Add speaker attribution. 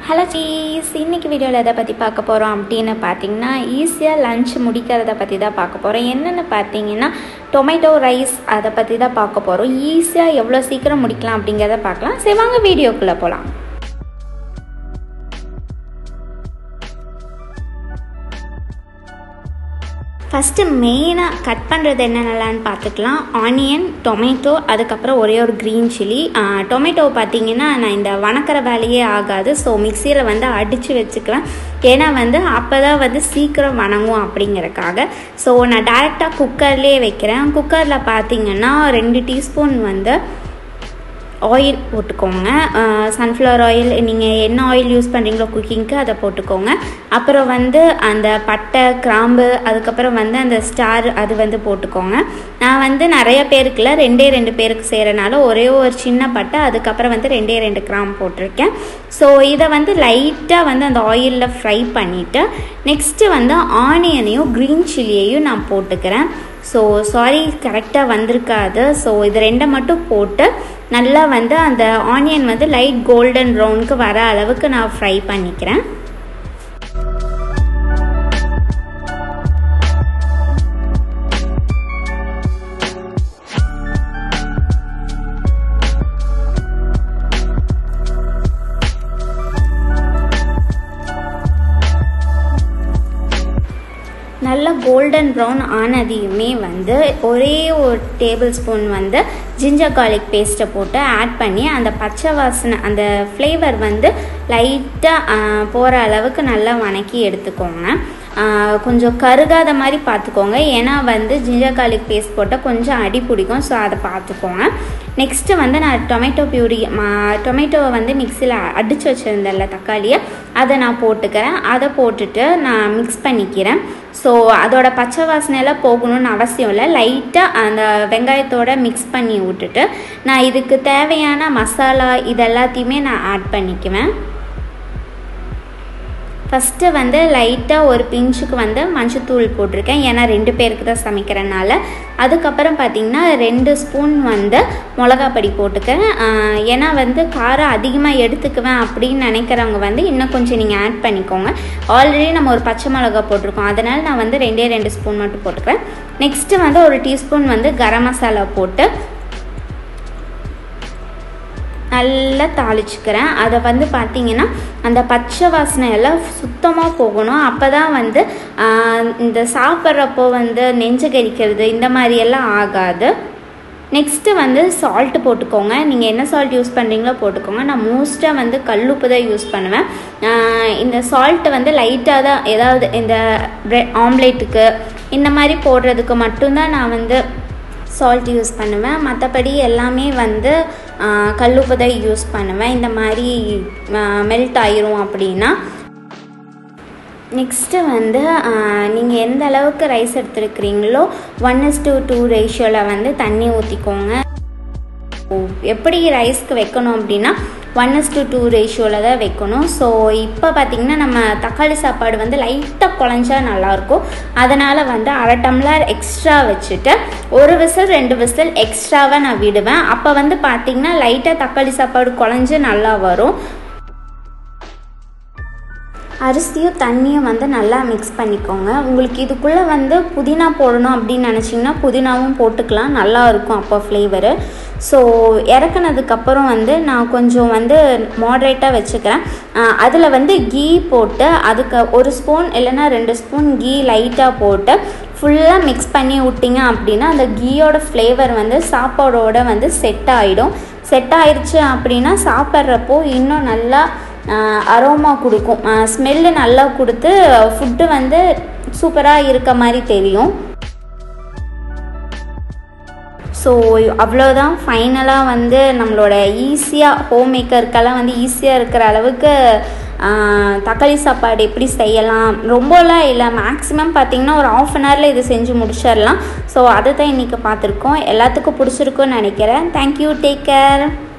Speaker 1: hello cheese இன்னைக்கு வீடியோவில் எதை பற்றி பார்க்க போகிறோம் அப்படின்னு பார்த்தீங்கன்னா ஈஸியாக லஞ்ச் முடிக்கிறத பற்றி தான் பார்க்க போகிறோம் என்னென்னு பார்த்தீங்கன்னா டொமேட்டோ ரைஸ் அதை பற்றி தான் பார்க்க போகிறோம் ஈஸியாக எவ்வளோ சீக்கிரம் முடிக்கலாம் அப்படிங்கிறத பார்க்கலாம் சரி வாங்க வீடியோக்குள்ளே போகலாம் ஃபஸ்ட்டு மெயினாக கட் பண்ணுறது என்னென்னலான்னு பார்த்துக்கலாம் ஆனியன் டொமேட்டோ அதுக்கப்புறம் ஒரே ஒரு க்ரீன் சில்லி டொமேட்டோ பார்த்தீங்கன்னா நான் இந்த வணக்கிற வேலையே ஆகாது ஸோ மிக்சியில் வந்து அடித்து வச்சுக்குவேன் ஏன்னா வந்து அப்போ தான் வந்து சீக்கிரம் வணங்கும் அப்படிங்கிறக்காக ஸோ நான் டேரெக்டாக குக்கர்லேயே வைக்கிறேன் குக்கரில் பார்த்தீங்கன்னா ரெண்டு டீஸ்பூன் வந்து ஆயில் போட்டுக்கோங்க சன்ஃப்ளவர் ஆயில் நீங்கள் என்ன ஆயில் யூஸ் பண்ணுறீங்களோ குக்கிங்க்கு அதை போட்டுக்கோங்க அப்புறம் வந்து அந்த பட்டை கிராம்பு அதுக்கப்புறம் வந்து அந்த ஸ்டார் அது வந்து போட்டுக்கோங்க நான் வந்து நிறைய பேருக்குல ரெண்டே ரெண்டு பேருக்கு செய்கிறனால ஒரே ஒரு சின்ன பட்டை அதுக்கப்புறம் வந்து ரெண்டே ரெண்டு கிராம் போட்டிருக்கேன் ஸோ இதை வந்து லைட்டாக வந்து அந்த ஆயிலில் ஃப்ரை பண்ணிவிட்டு நெக்ஸ்ட்டு வந்து ஆனியனையும் க்ரீன் சில்லியையும் நான் போட்டுக்கிறேன் ஸோ சாரி கரெக்டாக வந்திருக்காது ஸோ இது ரெண்டை மட்டும் போட்டு நல்லா வந்து அந்த ஆனியன் வந்து லைட் கோல்டன் ப்ரௌனுக்கு வர அளவுக்கு நான் ஃப்ரை பண்ணிக்கிறேன் நல்ல கோல்டன் ப்ரௌன் ஆனதையுமே வந்து ஒரே ஒரு டேபிள் ஸ்பூன் வந்து ஜிஞ்சர் கார்லிக் பேஸ்ட்டை போட்டு ஆட் பண்ணி அந்த பச்சை வாசனை அந்த ஃப்ளேவர் வந்து லைட்டாக போகிற அளவுக்கு நல்லா வணக்கி எடுத்துக்கோங்க கொஞ்சம் கருகாத மாதிரி பார்த்துக்கோங்க ஏன்னா வந்து ஜிஞ்சர் கார்லிக் பேஸ்ட் போட்டால் கொஞ்சம் அடி பிடிக்கும் ஸோ அதை பார்த்துக்கோங்க நெக்ஸ்ட்டு வந்து நான் டொமேட்டோ பியூரி டொமேட்டோவை வந்து மிக்சியில் அடித்து வச்சுருந்தேன்ல தக்காளியை அதை நான் போட்டுக்கிறேன் அதை போட்டுட்டு நான் மிக்ஸ் பண்ணிக்கிறேன் ஸோ அதோட பச்சை வாசனையெல்லாம் போகணும்னு அவசியம் இல்லை லைட்டாக அந்த வெங்காயத்தோட மிக்ஸ் பண்ணி விட்டுட்டு நான் இதுக்கு தேவையான மசாலா இதெல்லாத்தையுமே நான் ஆட் பண்ணிக்குவேன் ஃபஸ்ட்டு வந்து லைட்டாக ஒரு பிஞ்சுக்கு வந்து மஞ்சத்தூள் போட்டிருக்கேன் ஏன்னா ரெண்டு பேருக்கு தான் சமைக்கிறனால அதுக்கப்புறம் பார்த்திங்கன்னா ரெண்டு ஸ்பூன் வந்து மிளகாப்பொடி போட்டுக்கிறேன் ஏன்னா வந்து காரம் அதிகமாக எடுத்துக்குவேன் அப்படின்னு நினைக்கிறவங்க வந்து இன்னும் கொஞ்சம் நீங்கள் ஆட் பண்ணிக்கோங்க ஆல்ரெடி நம்ம ஒரு பச்சை மிளகா போட்டிருக்கோம் அதனால் நான் வந்து ரெண்டே ரெண்டு ஸ்பூன் மட்டும் போட்டுக்கிறேன் நெக்ஸ்ட்டு வந்து ஒரு டீஸ்பூன் வந்து கரம் மசாலா போட்டு நல்லா தாளிச்சுக்கிறேன் அதை வந்து பார்த்திங்கன்னா அந்த பச்சை வாசனை எல்லாம் சுத்தமாக போகணும் அப்போ தான் வந்து இந்த சாப்பிட்றப்போ வந்து நெஞ்சு கறிக்கிறது இந்த மாதிரியெல்லாம் ஆகாது நெக்ஸ்ட்டு வந்து சால்ட்டு போட்டுக்கோங்க நீங்கள் என்ன சால்ட் யூஸ் பண்ணுறீங்களோ போட்டுக்கோங்க நான் மோஸ்ட்டாக வந்து கல்லுப்பு தான் யூஸ் பண்ணுவேன் இந்த சால்ட்டு வந்து லைட்டாக தான் ஏதாவது இந்த ஆம்லேட்டுக்கு இந்த மாதிரி போடுறதுக்கு மட்டும்தான் நான் வந்து சால்ட் யூஸ் பண்ணுவேன் மற்றபடி எல்லாமே வந்து கல்லுப்பு தான் யூஸ் பண்ணுவேன் இந்த மாதிரி மெல்ட் ஆயிரும் அப்படின்னா நெக்ஸ்ட்டு வந்து நீங்கள் எந்த அளவுக்கு ரைஸ் எடுத்துருக்கிறீங்களோ ஒன் இஸ் டூ டூ ரேஷியோவில் வந்து தண்ணி ஊற்றிக்கோங்க எப்படி ரைஸ்க்கு வைக்கணும் அப்படின்னா ஒன் இஸ் டு டூ ரேஷியோவில் தான் வைக்கணும் ஸோ இப்போ பார்த்திங்கன்னா நம்ம தக்காளி சாப்பாடு வந்து லைட்டாக குழஞ்சா நல்லாயிருக்கும் அதனால் வந்து அரை டம்ளர் எக்ஸ்ட்ரா வச்சுட்டு ஒரு விசில் ரெண்டு விசில் எக்ஸ்ட்ராவாக நான் விடுவேன் அப்போ வந்து பார்த்திங்கன்னா லைட்டாக தக்காளி சாப்பாடு குழஞ்சு நல்லா வரும் அரிசியும் தண்ணியும் வந்து நல்லா மிக்ஸ் பண்ணிக்கோங்க உங்களுக்கு இதுக்குள்ளே வந்து புதினா போடணும் அப்படின்னு நினச்சிங்கன்னா புதினாவும் போட்டுக்கலாம் நல்லா இருக்கும் அப்போ ஃப்ளேவரு ஸோ இறக்குனதுக்கப்புறம் வந்து நான் கொஞ்சம் வந்து மாட்ரேட்டாக வச்சுக்கிறேன் அதில் வந்து கீ போட்டு அதுக்கு ஒரு ஸ்பூன் இல்லைன்னா ரெண்டு ஸ்பூன் கீ லைட்டாக போட்டு ஃபுல்லாக மிக்ஸ் பண்ணி விட்டிங்க அப்படின்னா அந்த கீயோட ஃப்ளேவர் வந்து சாப்பாடோட வந்து செட் ஆகிடும் செட் ஆயிடுச்சு அப்படின்னா சாப்பிட்றப்போ இன்னும் நல்லா அரோமா கொடுக்கும் ஸ்மெல்லு நல்லா கொடுத்து ஃபுட்டு வந்து சூப்பராக இருக்க மாதிரி தெரியும் ஸோ அவ்வளோதான் ஃபைனலாக வந்து நம்மளோட ஈஸியாக ஹோம் மேக்கருக்கெல்லாம் வந்து ஈஸியாக இருக்கிற அளவுக்கு தக்காளி சாப்பாடு எப்படி செய்யலாம் ரொம்பலாம் இல்லை மேக்ஸிமம் பார்த்திங்கன்னா ஒரு ஆஃப் அன் ஹவரில் இது செஞ்சு முடிச்சிடலாம் ஸோ அதை தான் இன்றைக்கி பார்த்துருக்கோம் எல்லாத்துக்கும் பிடிச்சிருக்குன்னு நினைக்கிறேன் தேங்க்யூ டேக் கேர்